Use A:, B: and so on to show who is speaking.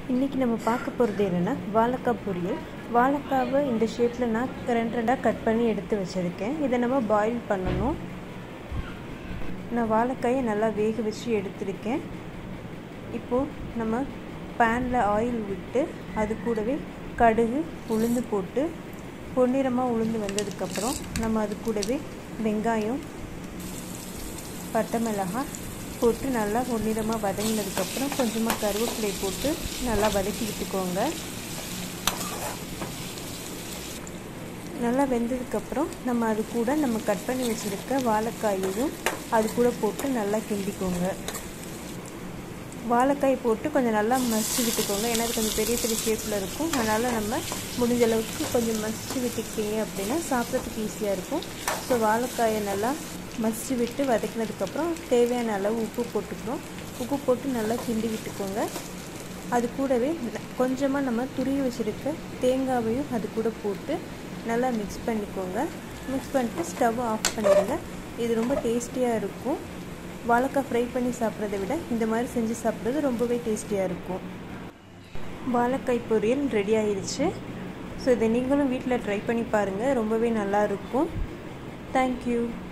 A: இன்றைக்கி நம்ம பார்க்க போகிறது என்னென்னா வாழைக்காய் பொரியல் வாழைக்காவை இந்த ஷேப்பில் நான் ரெண்டு ரெண்டாக கட் பண்ணி எடுத்து வச்சுருக்கேன் இதை நம்ம பாயில் பண்ணணும் நான் வாழைக்காயை நல்லா வேக வச்சு எடுத்திருக்கேன் இப்போது நம்ம பேனில் ஆயில் விட்டு அது கூடவே கடுகு உளுந்து போட்டு பொன்னிறமாக உளுந்து வந்ததுக்கப்புறம் நம்ம அது கூடவே வெங்காயம் பட்டை மிளகாய் போட்டு நல்லா பொன்னிறமாக வதங்கினதுக்கப்புறம் கொஞ்சமாக கருவேப்பிலை போட்டு நல்லா வதக்கி விட்டுக்கோங்க நல்லா வெந்ததுக்கப்புறம் நம்ம அது கூட நம்ம கட் பண்ணி வச்சுருக்க வாழைக்காயையும் அது கூட போட்டு நல்லா கிண்டிக்கோங்க வாழைக்காய் போட்டு கொஞ்சம் நல்லா மசிச்சு விட்டுக்கோங்க ஏன்னா அது கொஞ்சம் பெரிய பெரிய ஷேப்பில் இருக்கும் அதனால் நம்ம முடிஞ்ச அளவுக்கு கொஞ்சம் மசிச்சு விட்டுக்கிட்டீங்க அப்படின்னா சாப்பிட்றதுக்கு ஈஸியாக இருக்கும் ஸோ வாழைக்காயை நல்லா மசிச்சு விட்டு வதக்கினதுக்கப்புறம் தேவையான அளவு உப்பு போட்டுக்கிறோம் உப்பு போட்டு நல்லா கிண்டி விட்டுக்கோங்க அது கூடவே கொஞ்சமாக நம்ம துருவி வச்சுருக்க தேங்காவையும் அது கூட போட்டு நல்லா மிக்ஸ் பண்ணிக்கோங்க மிக்ஸ் பண்ணிட்டு ஸ்டவ் ஆஃப் பண்ணிடுங்க இது ரொம்ப டேஸ்டியாக இருக்கும் வாழைக்காய் ஃப்ரை பண்ணி சாப்பிட்றத விட இந்த மாதிரி செஞ்சு சாப்பிட்றது ரொம்பவே டேஸ்டியாக இருக்கும் வாழைக்காய் பொரியல் ரெடி ஆயிடுச்சு ஸோ இதை நீங்களும் வீட்டில் ட்ரை பண்ணி பாருங்கள் ரொம்பவே நல்லா இருக்கும் தேங்க்யூ